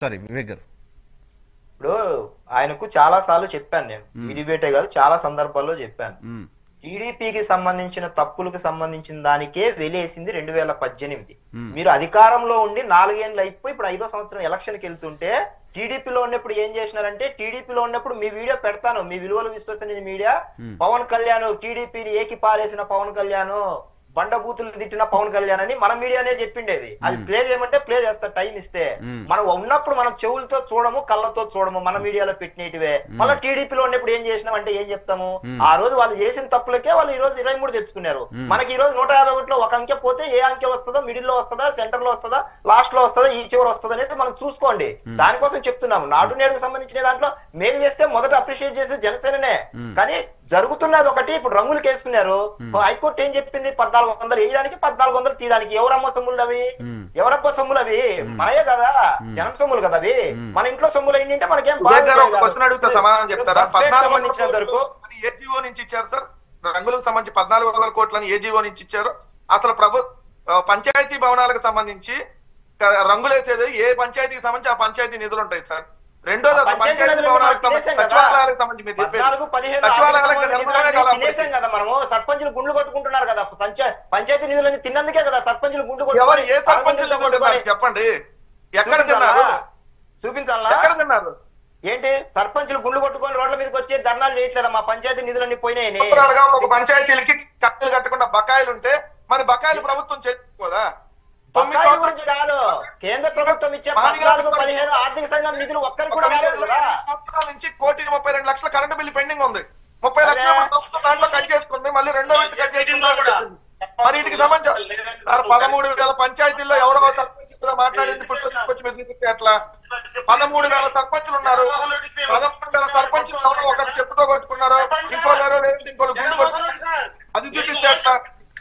Sorry Vivek గారు ఇప్పుడు ఆయనకు చాలా సార్లు చెప్పాను నేను ఈ డిబేటే కాదు చాలా సందర్భాల్లో చెప్పాను మ్మ్. టీడీపీకి సంబంధించిన తప్పులకు సంబంధించిన దానికే వెలేసింది రెండు వేల పద్దెనిమిది Hmm. మీరు అధికారంలో ఉండి నాలుగేళ్ళు అయిపోయి ఇప్పుడు ఐదో సంవత్సరం ఎలక్షన్కి వెళ్తుంటే టీడీపీలో ఉన్నప్పుడు ఏం చేసినారంటే టీడీపీలో ఉన్నప్పుడు మీ వీడియో పెడతాను మీ విలువలు విశ్వసనీయ మీడియా Hmm. పవన్ కళ్యాణ్ టీడీపీని ఏకి పారేసిన పవన్ కళ్యాణ్ బండబూతులు తిట్టిన పవన్ కళ్యాణ్ అని మన మీడియానే చెప్పిండేది అది ప్లే చేయమంటే ప్లే చేస్తా టైం ఇస్తే Hmm. మనం ఉన్నప్పుడు మనం చెవులతో చూడము కళ్ళతో చూడము మన మీడియాలో పెట్టినటివే మళ్ళీ టీడీపీలో ఉన్నప్పుడు ఏం చేసినాం అంటే ఏం చెప్తాము Hmm. ఆ రోజు వాళ్ళు చేసిన తప్పులకే వాళ్ళు ఈ రోజు ఇరవై మూడు తెచ్చుకున్నారు Hmm. మనకి ఈ రోజు నూట యాభై ఒకటిలో ఒక అంకె పోతే ఏ అంకె వస్తుందో మిడిల్ లో వస్తుందా సెంటర్ లో వస్తుందా లాస్ట్ లో వస్తుందా ఈ చివరి వస్తుందా అనేది మనం చూసుకోండి దానికోసం చెప్తున్నాము నాటు నేడుకు సంబంధించిన దాంట్లో మేలు చేస్తే మొదట అప్రిషియేట్ చేసే జనసేననే Hmm. కానీ జరుగుతున్నది ఒకటి ఇప్పుడు రంగులు కేసుకున్నారు హైకోర్టు ఏం చెప్పింది పద్నాలుగు వందలు వేయడానికి పద్నాలుగు వందలు తీయడానికి ఎవరమ్మ సొమ్ములు అవి Hmm. ఎవరప్ప సొమ్ములు అవి మనయే కదా జనం సొమ్ములు కదా అవి మన ఇంట్లో సొమ్ములు ఏంటంటే మనకేం బాధ విజయ్ గారు ఒక లేదు. క్వశ్చన్ అడిగితే సమాధానం చెప్తారా బస్ ఫేర్ సంబంధించినంత వరకు ఏ జీవో నుంచి ఇచ్చారు సార్ రంగులకు సంబంధించి పద్నాలుగు వందల కోట్లని ఏ జీవో నుంచి ఇచ్చారు అసలు ప్రభు ఆ, పంచాయతీ భవనాలకు సంబంధించి క- రంగులేసేది ఏ పంచాయతీకి సంబంధించి ఆ పంచాయతీ నిధులు ఉంటాయి సార్ రెండోది అసలు పంచాయతీ పంచాయతీ నిధులు భవనాలకు మనం సంబంధించి తినేసాం కదా. సచివాలయాలకు సంబంధించి మీరు చెప్పేది. పద్నాలుగు పదిహేను సచివాలయాలకు ఆర్థిక నిర్మాణమే సంబంధించిన కాదు తినేసాం కదా మనము సర్పంచులు గుండ్లు కొట్టుకుంటున్నారు కదా పంచా పంచాయతీ నిధులన్నీ తిన్నందుకే కదా సర్పంచులు గుండు ఎవరు కొట్టుకొని ఏ సర్పంచులు కొట్టుకున్నారు చెప్పండి ఎక్కడ తిన్నారు చూపించాలా ఎక్కడ తిన్నారు ఏంటి సర్పంచులు గుండు కొట్టుకొని రోడ్ల మీదకి వచ్చి ధర్నాలు చేయట్లేదా మా పంచాయతీ నిధులన్నీ పోయినాయని సంవత్సరాలుగా ఒక పంచాయతీలకి కట్టలు కట్టకుండా బకాయిలు ఉంటే మరి బకాయిలు ప్రభుత్వం చేసుకోదా తొమ్మిది బకాయిల సంవత్సరాలు గురించి కాదు కేంద్ర ప్రభుత్వం ఇచ్చే మాదిగా పద్నాలుగు చెప్పండి. పదిహేను ఆర్థిక సంఘం నిధులు ఒక్కరికి ఒక కూడా రాలేదు కదా సంవత్సరాల నుంచి కోటి ముప్పై రెండు లక్షల కరెంటు బిల్లు పెండింగ్ ఉంది ముప్పై లక్షల అదే. ప్రభుత్వం దాంట్లో కట్ చేసుకుంది మళ్ళీ రెండో విడత కట్ చేసుకుంది మరి వీటికి సంబంధించి సార్ పదమూడు వేల పంచాయతీల్లో ఎవరో ఒక సర్పంచ్ కూడా మాట్లాడింది ఫోటో తీసుకొచ్చి మీరు చూపిస్తే ఎట్లా పదమూడు వేల సర్పంచులు ఉన్నారు పదమూడు వేల సర్పంచులు ఎవరో ఒకరు చెప్పుతో కొట్టుకున్నారు ఇంకోళ్ళు ఎవరో లేదు ఇంకోళ్ళు గుండు కొట్టుకున్నారు అది చూపిస్తే ఎట్లా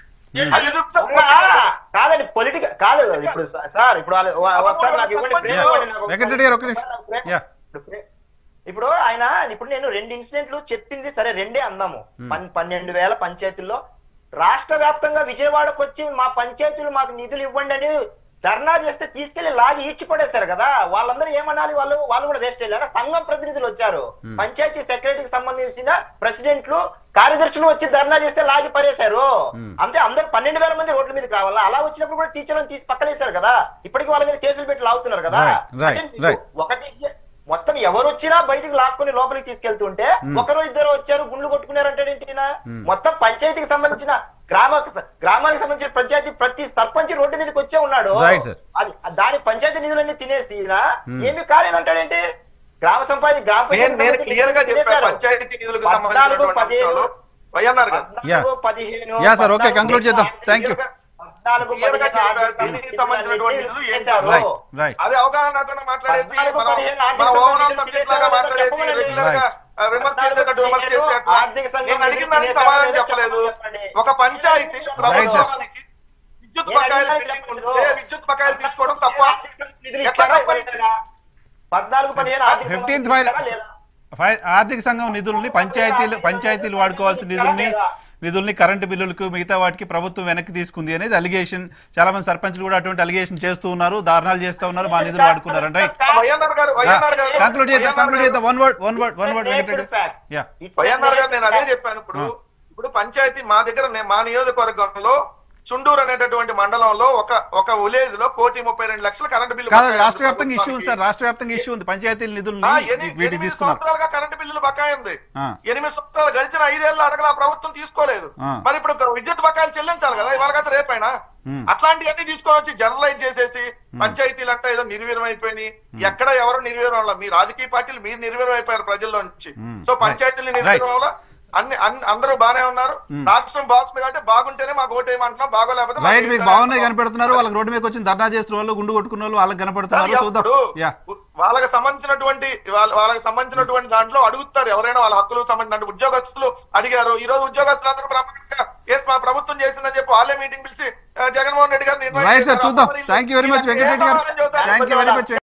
అది చూపిస్తే ఉన్నా? కాదండి పొలిటికల్ కాదు ఇప్పుడు స- సార్ ఇప్పుడు వాళ్ళు వా- ఒకసారి నాకు ఇవ్వండి బ్రేక్ ఇవ్వండి నాకు ఒకసారి. వెంకటరెడ్డి గారు, ఒక్క నిమిషం. నాకు బ్రేక్- యా. ఇప్పుడు బ్రేక్. ఇప్పుడు ఆయన ఇప్పుడు నేను రెండు ఇన్సిడెంట్లు చెప్పింది సరే రెండే అందాము పన్- పన్నెండు వేల పంచాయతీల్లో రాష్ట్ర వ్యాప్తంగా విజయవాడకు వచ్చి మా పంచాయతీలు మాకు నిధులు ఇవ్వండి అని ధర్నా చేస్తే తీసుకెళ్లి లాగి ఈడ్చి పడేశారు కదా వాళ్ళందరూ ఏమనాలి వాళ్ళు వాళ్ళు కూడా వేస్ట్ వెళ్ళారు సంఘం ప్రతినిధులు వచ్చారు పంచాయతీ సెక్రటరీకి సంబంధించిన ప్రెసిడెంట్లు కార్యదర్శులు వచ్చి ధర్నా చేస్తే లాగి పడేశారు అంతే అందరు పన్నెండు వేల మంది రోడ్ల మీదకి రావాలా అలా వచ్చినప్పుడు కూడా టీచర్లను తీసి పక్కనేశారు కదా ఇప్పటికి వాళ్ళ మీద కేసులు పెట్టి లాగుతున్నారు కదా Right, right, అంటే మీకు right. ఒకటి మొత్తం ఎవరు వచ్చినా బయటికి లాక్కుని లోపలికి తీసుకెళ్తుంటే ఒకరు ఇద్దరు వచ్చారు గుండ్లు కొట్టుకున్నారంటే ఏంటినా మొత్తం పంచాయతీకి సంబంధించిన గ్రామ గ్రామానికి సంబంధించిన పంచాయతీ ప్రతి సర్పంచ్ రోడ్డు మీదకి వచ్చే ఉన్నాడు Right, sir. అది దాని పంచాయతీ నిధులన్నీ తినేసి ఏమి కాలేదంటాడేంటి గ్రామ సంపాది గ్రామ నేను పంచాయతీ నేను సంబంధించిన క్లియర్ గా నిధులు చెప్పాను తినేశారు. పంచాయతీ నిధులకు పద్నాలుగు సంబంధించిన పదిహేను వైఎన్ఆర్ గారు పద్నాలుగు పదిహేను Yeah, sir. Okay, పద్నాలుగు conclude చేద్దాం. Thank you. పద్నాలుగు Clear గా పదిహేను చెప్పారు. ఆర్థిక దీనికి సంబంధించినటువంటి నిధులు ఏం చేశారు. రైట్ రైట్ అది అవగాహన లేకుండా మాట్లాడేసి పద్నాలుగు మనం పదిహేను ఆర్థిక మన సంఘం ఓవరాల్ నిధులు సబ్జెక్ట్ లాగా తినేశారు మాట్లాడేసి చెప్పమనండి. రెగ్యులర్ గా ఆ, విమర్శ చేసేటట్టు విమర్శ పద్నాలుగు చేసేటట్టు ఆర్థిక సంఘం నేను అడిగిన నిధులు దానికి సమాధానం తినేశారు చెప్పలేదు చెప్పండి. ఒక పంచాయతీ ప్రభుత్వానికి విద్యుత్ నేను బకాయిలు అడిగిన పెండింగ్ చెప్పండి. ఉంటే విద్యుత్ బకాయిలు తీసుకోవడం తప్ప నిధులు ఎట్లా ఇచ్చారా తప్ప ఇవ్వలేదా? పద్నాలుగు పదిహేను ఆర్థిక సంఘం 15th నిధులు ఫైల్ ఇచ్చారా లేదా? ఫై- ఆర్థిక సంఘం నిధుల్ని పంచాయతీలు పంచాయతీలు వాడుకోవాల్సిన నిధుల్ని నిధుల్ని కరెంటు బిల్లులకు మిగతా వాటికి ప్రభుత్వం వెనక్కి తీసుకుంది అనేది అలిగేషన్ చాలా మంది సర్పంచ్లు కూడా అటువంటి అలిగేషన్ చేస్తూ ఉన్నారు దారుణాలు చేస్తూ ఉన్నారు మా నిధులు వాడుకున్నారు right YNR garu YNR garu conclude చేద్దాం కంక్లూడ్ చేద్దాం one word one word one word It's a Venkatareddy naked fact. Yeah It's a YNR garu నేను అదే naked fact. చెప్పాను ఇప్పుడు ఇప్పుడు పంచాయతీ మా దగ్గర నే- మా నియోజకవర్గంలో చుండూరు అనేటటువంటి మండలంలో ఒక ఒక విలేజ్ లో కోటి ముప్పై రెండు లక్షల కరెంట్ బిల్లు కాదు బకాయి రాష్ట్ర ఉంది వ్యాప్తంగా ఇష్యూ ఉంది సార్ ప్రభుత్వానికి. రాష్ట్ర వ్యాప్తంగా ఇష్యూ ఉంది పంచాయతీల ఆ, నిధుల్ని ఎని- వీటికి ఎనిమిది తీసుకున్నారు సంవత్సరాలుగా కరెంటు బిల్లులు బకాయి ఉంది ఆ. ఎనిమిది సంవత్సరాలు గడిచిన ఐదేళ్ళు అడగల ఆ ప్రభుత్వం తీసుకోలేదు ఆ. మరి ఇప్పుడు విద్యుత్ బకాయిలు చెల్లించాలి కదా ఇవాళ కదా రేపైనా ఉమ్. అట్లాంటివన్నీ తీసుకొని వచ్చి జనరలైజ్ చేసేసి పంచాయతీలు అంటే ఏదో నిర్వీర్యం అయిపోయినాయి ఎక్కడ ఎవరు నిర్వీర్యం అవ్వలా. మీ రాజకీయ పార్టీలు మీరు నిర్వీర్యం అయిపోయారు ప్రజల్లో నుంచి ఉమ్. So Right. పంచాయతీలు Right. నిర్వీర్యం వల్ల అన్ని అన్ని- అందరూ బానే ఉన్నారు రాష్ట్రం బాగుంది కాబట్టి బాగుంటేనే మాకు ఓటేయమంటున్నాం బాగోలేకపోతే మాకు రైట్ మీకు వేసారు బాగున్నాయి అంటున్నాం. కనపెడుతున్నారు వాళ్ళకి రోడ్డు మీద వచ్చి ధర్నా చేస్తున్న వాళ్ళు గుండు కొట్టుకున్న వాళ్ళు వాళ్ళకి కనపడుతున్నారు చూద్దాం అప్పుడు యా వాళ్ళకి సంబంధించినటువంటి వాళ్ళ- వాళ్ళకి సంబంధించినటువంటి దాంట్లో అడుగుతారు ఎవరైనా వాళ్ళ హక్కులకు సంబంధించిన ఉద్యోగస్తులు అడిగారు ఈ రోజు ఉద్యోగస్తులు అందరూ బ్రహ్మాండంగా ఎస్ మా ప్రభుత్వం చేసిందని చెప్పి వాళ్ళే మీటింగ్ పిలిచి ఆ, జగన్మోహన్ రెడ్డి గారిని invite రైట్ సార్ చేశారు. చూద్దాం మరి థ్యాంక్ యూ వెరీ మచ్ వీళ్ళకి ఏ వెంకటరెడ్డి గారు సమాధానం చెబుతారు? Thank you very much